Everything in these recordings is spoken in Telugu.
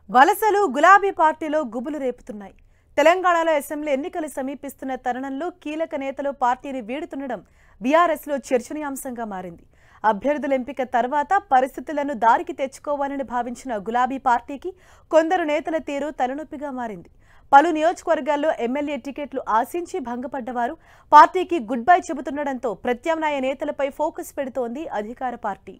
వలసలు గులాబీ పార్టీలో గుబులు రేపుతున్నాయి తెలంగాణలో అసెంబ్లీ ఎన్నికలు సమీపిస్తున్న తరుణంలో కీలక నేతలు పార్టీని వీడుతుండడం బీఆర్ఎస్లో చర్చనీయాంశంగా మారింది అభ్యర్థుల ఎంపిక తర్వాత పరిస్థితులను దారికి తెచ్చుకోవాలని భావించిన గులాబీ పార్టీకి కొందరు నేతల తీరు తలనొప్పిగా మారింది పలు నియోజకవర్గాల్లో ఎమ్మెల్యే టికెట్లు ఆశించి భంగపడ్డవారు పార్టీకి గుడ్ బై చెబుతుండడంతో ప్రత్యామ్నాయ నేతలపై ఫోకస్ పెడుతోంది అధికార పార్టీ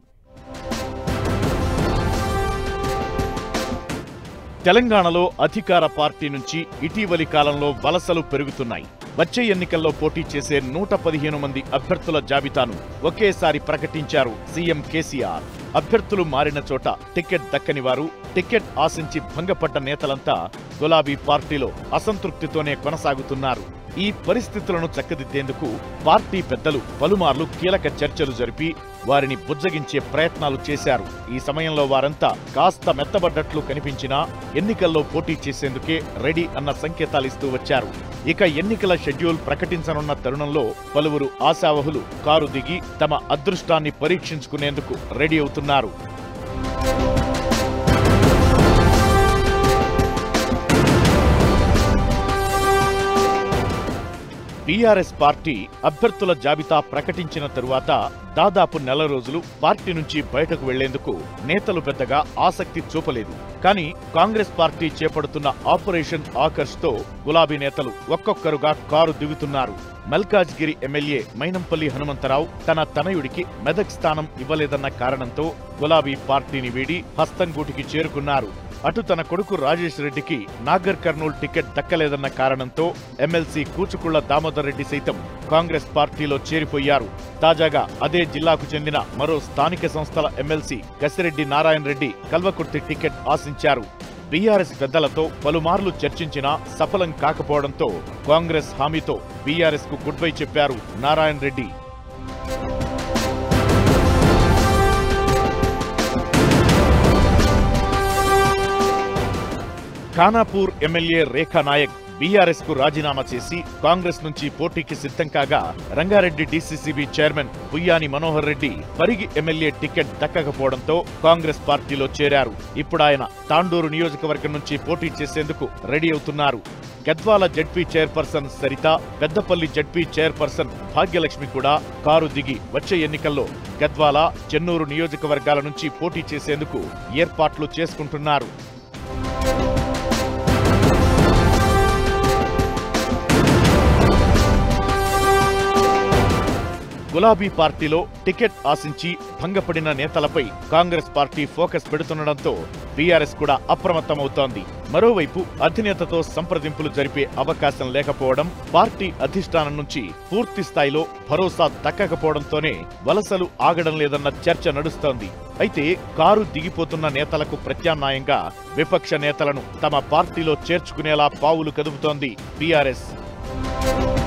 తెలంగాణలో అధికార పార్టీ నుంచి ఇటీవలి కాలంలో వలసలు పెరుగుతున్నాయి వచ్చే ఎన్నికల్లో పోటీ చేసే నూట పదిహేను మంది అభ్యర్థుల జాబితాను ఒకేసారి ప్రకటించారు సీఎం కేసీఆర్ అభ్యర్థులు మారిన చోట టికెట్ దక్కని వారు టికెట్ ఆశించి భంగపడ్డ నేతలంతా గులాబీ పార్టీలో అసంతృప్తితోనే కొనసాగుతున్నారు ఈ పరిస్థితులను చక్కదిద్దేందుకు పార్టీ పెద్దలు పలుమార్లు కీలక చర్చలు జరిపి వారిని బుజ్జగించే ప్రయత్నాలు చేశారు ఈ సమయంలో వారంతా కాస్త మెత్తబడ్డట్లు కనిపించినా ఎన్నికల్లో పోటీ చేసేందుకే రెడీ అన్న సంకేతాలిస్తూ వచ్చారు ఇక ఎన్నికల షెడ్యూల్ ప్రకటించనున్న తరుణంలో పలువురు ఆశావహులు కారు దిగి తమ అదృష్టాన్ని పరీక్షించుకునేందుకు రెడీ అవుతున్నారు బీఆర్ఎస్ పార్టీ అభ్యర్థుల జాబితా ప్రకటించిన తరువాత దాదాపు నెల రోజులు పార్టీ నుంచి బయటకు వెళ్లేందుకు నేతలు పెద్దగా ఆసక్తి చూపలేదు కానీ కాంగ్రెస్ పార్టీ చేపడుతున్న ఆపరేషన్ ఆకర్ష్ తో గులాబీ నేతలు ఒక్కొక్కరుగా కారు దిగుతున్నారు మల్కాజ్గిరి ఎమ్మెల్యే మైనంపల్లి హనుమంతరావు తన తనయుడికి మెదక్ స్థానం ఇవ్వలేదన్న కారణంతో గులాబీ పార్టీని వీడి హస్తంగూటికి చేరుకున్నారు అటు తన కొడుకు రాజేష్ రెడ్డికి నాగర్ కర్నూల్ టికెట్ దక్కలేదన్న కారణంతో ఎమ్మెల్సీ కూచుకుళ్ల దామోదర్ రెడ్డి సైతం కాంగ్రెస్ పార్టీలో చేరిపోయారు తాజాగా అదే జిల్లాకు చెందిన మరో స్థానిక సంస్థల ఎమ్మెల్సీ కసిరెడ్డి నారాయణ రెడ్డి కల్వకుర్తి టికెట్ ఆశించారు బీఆర్ఎస్ పెద్దలతో పలుమార్లు చర్చించినా సఫలం కాకపోవడంతో కాంగ్రెస్ హామీతో బీఆర్ఎస్ కు గుడ్ బై చెప్పారు నారాయణ రెడ్డి ఖానాపూర్ ఎమ్మెల్యే రేఖా నాయక్ బీఆర్ఎస్ కు రాజీనామా చేసి కాంగ్రెస్ నుంచి పోటీకి సిద్ధం కాగా Rangareddy DCCB chairman Buyyani Manohar Reddy Parigi MLA ticket దక్కకపోవడంతో కాంగ్రెస్ పార్టీలో చేరారు ఇప్పుడు ఆయన తాండూరు నియోజకవర్గం నుంచి పోటీ చేసేందుకు రెడీ అవుతున్నారు Gadwal ZP chairperson Saritha Peddapalli ZP chairperson Bhagyalakshmi కూడా కారు దిగి వచ్చే ఎన్నికల్లో గద్వాల చెన్నూరు నియోజకవర్గాల నుంచి పోటీ చేసేందుకు ఏర్పాట్లు చేసుకుంటున్నారు గులాబీ పార్టీలో టికెట్ ఆశించి భంగపడిన నేతలపై కాంగ్రెస్ పార్టీ ఫోకస్ పెడుతుండటంతో బీఆర్ఎస్ కూడా అప్రమత్తమవుతోంది మరోవైపు అధినేతతో సంప్రదింపులు జరిపే అవకాశం లేకపోవడం పార్టీ అధిష్టానం నుంచి పూర్తి స్థాయిలో భరోసా దక్కకపోవడంతోనే వలసలు ఆగడం లేదన్న చర్చ నడుస్తోంది అయితే కారు దిగిపోతున్న నేతలకు ప్రత్యామ్నాయంగా విపక్ష నేతలను తమ పార్టీలో చేర్చుకునేలా పావులు కదుపుతోంది బీఆర్ఎస్